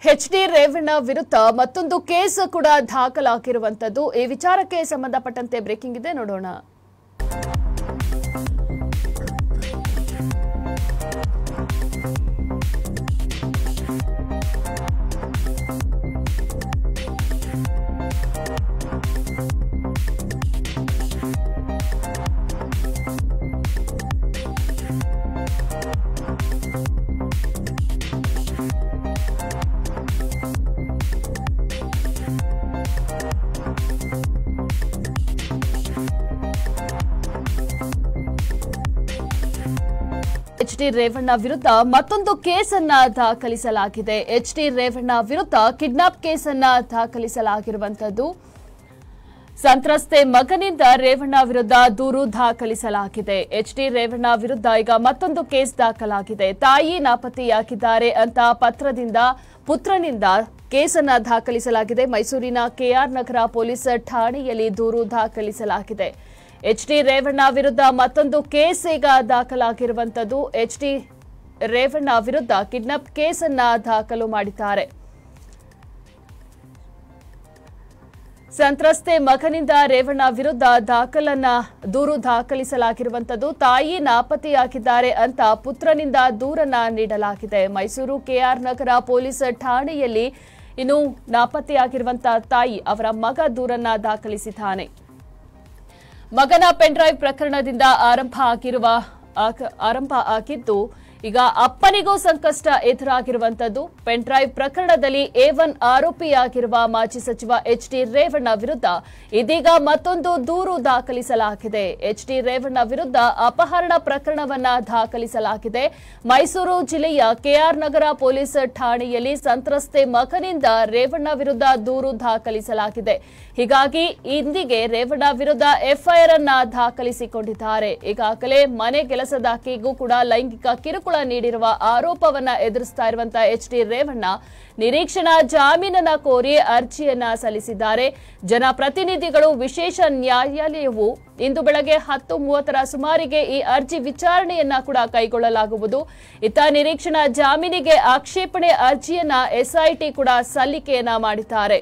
H D Revanna ವಿರುದ್ಧ ಮತ್ತೊಂದು case ಕೂಡ ದಾಖಲಾಗಿರುವಂತದ್ದು ಈ ವಿಚಾರಕ್ಕೆ ಸಂಬಂಧಪಟ್ಟಂತೆ ಬ್ರೇಕಿಂಗ್ ಇದೆ ನೋಡೋಣ ಎಚ್ ಡಿ ರೇವಣ್ಣ ವಿರುದ್ಧ ಮತ್ತೊಂದು ಕೇಸನ್ನ ದಾಖಲಿಸಲಾಗಿದೆ ಎಚ್ ಡಿ ರೇವಣ್ಣ ವಿರುದ್ಧ ಕಿಡ್ನಾಪ್ ಕೇಸನ್ನ ದಾಖಲಿಸಲಾಗಿರುವಂತದ್ದು ಸಂತ್ರಸ್ತೆ ಮಗನಿಂದ ರೇವಣ್ಣ ವಿರುದ್ಧ ದೂರು ದಾಖಲಿಸಲಾಗಿದೆ ಎಚ್ ಡಿ ರೇವಣ್ಣ ವಿರುದ್ಧ ಈಗ ಮತ್ತೊಂದು ಕೇಸ್ ದಾಖಲಾಗಿದೆ ತಾಯಿ ನಾಪತ್ತೆಯಾಗಿದ್ದಾರೆ ಅಂತ ಪತ್ರದಿಂದ ಪುತ್ರನಿಂದ ಕೇಸನ್ನ ದಾಖಲಿಸಲಾಗಿದೆ ಮೈಸೂರಿನ ಕೆಆರ್ ನಗರ ಪೊಲೀಸ್ ಠಾಣೆಯಲ್ಲಿ ದೂರು ದಾಖಲಿಸಲಾಗಿದೆ ಎಚ್ ಡಿ ರೇವಣ್ಣ ವಿರುದ್ಧ ಮತ್ತೊಂದು ಕೇಸ್ ಈಗ ದಾಖಲಾಗಿರುವಂತದ್ದು ಎಚ್ ಡಿ ರೇವಣ್ಣ ವಿರುದ್ಧ ಕಿಡ್ನಾಪ್ ಕೇಸನ್ನ ದಾಖಲು ಮಾಡಿದ್ದಾರೆ ಸಂತ್ರಸ್ತೆ ಮಗನಿಂದ ರೇವಣ್ಣ ವಿರುದ್ಧ ದಾಖಲನ್ನ ದೂರು ದಾಖಲಿಸಲಾಗಿರುವಂತದ್ದು ತಾಯಿ ನಾಪತ್ತೆಯಾಗಿದ್ದಾರೆ ಅಂತ ಪುತ್ರನಿಂದ ದೂರನ್ನ ನೀಡಲಾಗಿದೆ ಮೈಸೂರು ಕೆಆರ್ ನಗರ ಪೊಲೀಸ್ ಠಾಣೆಯಲ್ಲಿ ಇನ್ನು ನಾಪತ್ತೆಯಾಗಿರುವಂತಹ ತಾಯಿ ಅವರ ಮಗ ದೂರನ್ನ ದಾಖಲಿಸಿದ್ದಾನೆ ಮಗನ ಪೆನ್ಡ್ರೈವ್ ಪ್ರಕರಣದಿಂದ ಆರಂಭ ಆಗಿರುವ ಆಕ- ಆರಂಭ ಆಗಿದ್ದು ಈಗ ಅಪ್ಪನಿಗೂ ಸಂಕಷ್ಟ ಎದುರಾಗಿರುವಂತದ್ದು ಪೆನ್ಡ್ರೈವ್ ಪ್ರಕರಣದಲ್ಲಿ ಎ ಒನ್ ಆರೋಪಿಯಾಗಿರುವ ಮಾಜಿ ಸಚಿವ ಎಚ್ ಡಿ ರೇವಣ್ಣ ವಿರುದ್ಧ ಇದೀಗ ಮತ್ತೊಂದು ದೂರು ದಾಖಲಿಸಲಾಗಿದೆ ಎಚ್ ಡಿ ರೇವಣ್ಣ ವಿರುದ್ಧ ಅಪಹರಣ ಪ್ರಕರಣವನ್ನ ದಾಖಲಿಸಲಾಗಿದೆ ಮೈಸೂರು ಜಿಲ್ಲೆಯ ಕೆಆರ್ ನಗರ ಪೊಲೀಸ್ ಠಾಣೆಯಲ್ಲಿ ಸಂತ್ರಸ್ತೆ ಮಗನಿಂದ ರೇವಣ್ಣ ವಿರುದ್ಧ ದೂರು ದಾಖಲಿಸಲಾಗಿದೆ ಹೀಗಾಗಿ ಇಂದಿಗೆ ರೇವಣ್ಣ ವಿರುದ್ಧ ಎಫ್ಐಆರ್ ಅನ್ನ ದಾಖಲಿಸಿಕೊಂಡಿದ್ದಾರೆ ಈಗಾಗಲೇ ಮನೆ ಕೆಲಸದಾಕೆಗೂ ಕೂಡ ಲೈಂಗಿಕ ಕಿರುಕುಳ ನೀಡಿರುವ ಆರೋಪವನ್ನ ಎದುರಿಸ್ತಾ ಇರುವಂತಹ ಎಚ್ ಡಿ ರೇವಣ್ಣ ನಿರೀಕ್ಷಣಾ ಜಾಮೀನನ್ನ ಕೋರಿ ಅರ್ಜಿಯನ್ನ ಸಲ್ಲಿಸಿದ್ದಾರೆ ಜನಪ್ರತಿನಿಧಿಗಳು ವಿಶೇಷ ನ್ಯಾಯಾಲಯವು ಇಂದು ಬೆಳಗ್ಗೆ ಹತ್ತು ಮೂವತ್ತರ ಸುಮಾರಿಗೆ ಈ ಅರ್ಜಿ ವಿಚಾರಣೆಯನ್ನ ಕೂಡ ಕೈಗೊಳ್ಳಲಾಗುವುದು ಇತ್ತ ನಿರೀಕ್ಷಣಾ ಜಾಮೀನಿಗೆ ಆಕ್ಷೇಪಣೆ ಅರ್ಜಿಯನ್ನ ಎಸ್ಐಟಿ ಕೂಡ ಸಲ್ಲಿಕೆಯನ್ನ ಮಾಡಿದ್ದಾರೆ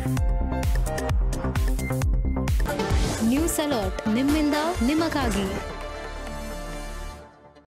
ನ್ಯೂಸ್ ಅಲರ್ಟ್ ನಿಮ್ಮಿಂದ ನಿಮಗಾಗಿ